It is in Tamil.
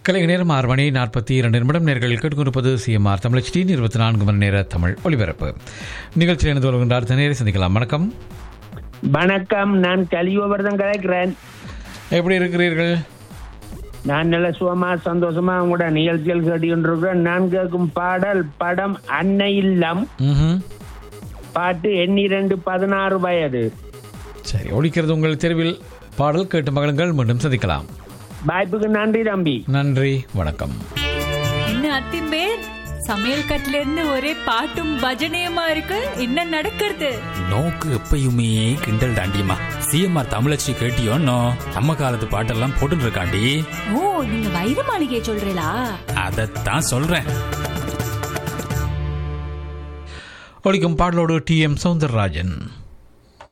கலைஞர் நேரம் ஆறு மணி நாற்பத்தி இரண்டு நிமிடம் நேர்கள் கேட்டுக்கொண்டிருப்பது சிஎம்ஆர் தமிழ் டி இருபத்தி நான்கு மணி நேர தமிழ் ஒலிபரப்பு நிகழ்ச்சியில் இணைந்து வருகின்றார் தனியாரை சந்திக்கலாம் வணக்கம் வணக்கம் நான் கலியோவர்தன் கலைக்கிறேன் எப்படி இருக்கிறீர்கள் நான் நல்ல சுகமா சந்தோஷமா உங்களோட நிகழ்ச்சிகள் கேட்டுக்கொண்டிருக்கிறேன் நான் கேட்கும் பாடல் படம் அன்னை இல்லம் ம்ஹும். பாட்டு எண்ணிரண்டு பதினாறு வயது சரி ஒழிக்கிறது உங்கள் தெருவில் பாடல் கேட்டு மகளுங்கள் மீண்டும் சந்திக்கலாம் வாய்ப்புக்கு நன்றி தம்பி நன்றி வணக்கம் என்ன அத்திம்பேர் சமையல் கட்டுல இருந்து ஒரே பாட்டும் பஜனையுமா இருக்கு என்ன நடக்கிறது நோக்கு எப்பயுமே கிண்டல் தாண்டியம்மா சிஎம்ஆர் தமிழச்சி கேட்டியோன்னோ நம்ம காலத்து பாட்டெல்லாம் போட்டுட்டு இருக்காண்டி ஓ நீங்க வைர மாளிகை சொல்றீங்களா அதைத்தான் சொல்றேன் ஒழிக்கும் பாடலோடு டி எம் சவுந்தரராஜன்